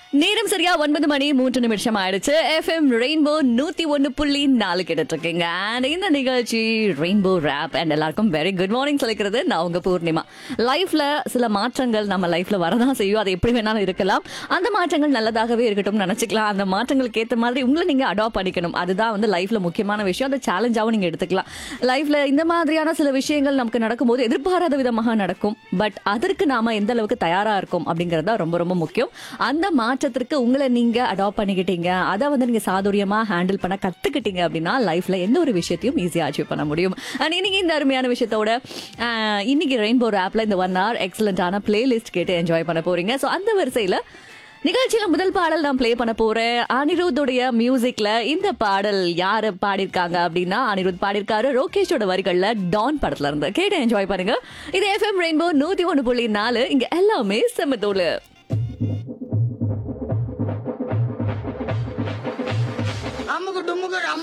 நேரம் சரியா ஒன்பது மணி மூன்று நிமிஷம் ஆயிடுச்சு எஃப்எம் ரெயின்போ நூத்தி ஒன்னு புள்ளி நாலு கேட்டுட்டு இருக்கீங்க And இந்த நிகழ்ச்சி ரெயின்போ ரேப் அண்ட் எல்லாருக்கும் வெரி குட் மார்னிங் சொல்லிக்கிறது நான் உங்க பூர்ணிமா லைஃப்ல சில மாற்றங்கள் நம்ம லைஃப்ல வரதான் செய்யும் அது எப்படி வேணாலும் இருக்கலாம் அந்த மாற்றங்கள் நல்லதாகவே இருக்கட்டும் நினைச்சுக்கலாம் அந்த மாற்றங்களுக்கு ஏத்த மாதிரி உங்களை நீங்க அடாப்ட் பண்ணிக்கணும் அதுதான் வந்து லைஃப்ல முக்கியமான விஷயம் அந்த சேலஞ்சாவும் நீங்க எடுத்துக்கலாம் லைஃப்ல இந்த மாதிரியான சில விஷயங்கள் நமக்கு நடக்கும்போது எதிர்பாராத விதமாக நடக்கும் பட் அதற்கு நாம எந்த அளவுக்கு தயாரா இருக்கோம் அப்படிங்கறது தான் ரொம்ப ரொம்ப முக்கியம் அந்த மாற்றத்திற்கு உங்களை நீங்க அடாப்ட் பண்ணிக்கிட்டீங்க அதை வந்து நீங்க சாதுரியமா ஹேண்டில் பண்ண கத்துக்கிட்டீங்க அப்படின்னா லைஃப்ல எந்த ஒரு விஷயத்தையும் ஈஸியா அச்சீவ் பண்ண முடியும் அண்ட் இன்னைக்கு இந்த அருமையான விஷயத்தோட ஆஹ், இன்னைக்கு ரெயின்போ ஆப்ல இந்த ஒன் ஹவர் எக்ஸலண்டான பிளேலிஸ்ட் கேட்டு என்ஜாய் பண்ண போறீங்க ஸோ அந்த வரிசையில நிகழ்ச்சியில முதல் பாடல் நான் ப்ளே பண்ண போறேன் அனிருத்துடைய மியூசிக்ல இந்த பாடல் யாரு பாடியிருக்காங்க அப்படின்னா அனிருத் பாடியிருக்காரு ரோகேஷோட வரிகள்ல டான் படத்துல இருந்து கேட்டு என்ஜாய் பண்ணுங்க இது எஃப்எம் ரெயின்போ நூத்தி ஒன்று புள்ளி நாலு இங்க எல்லாமே செம்மத்தோடு அம்முக்கு டும்முக்கு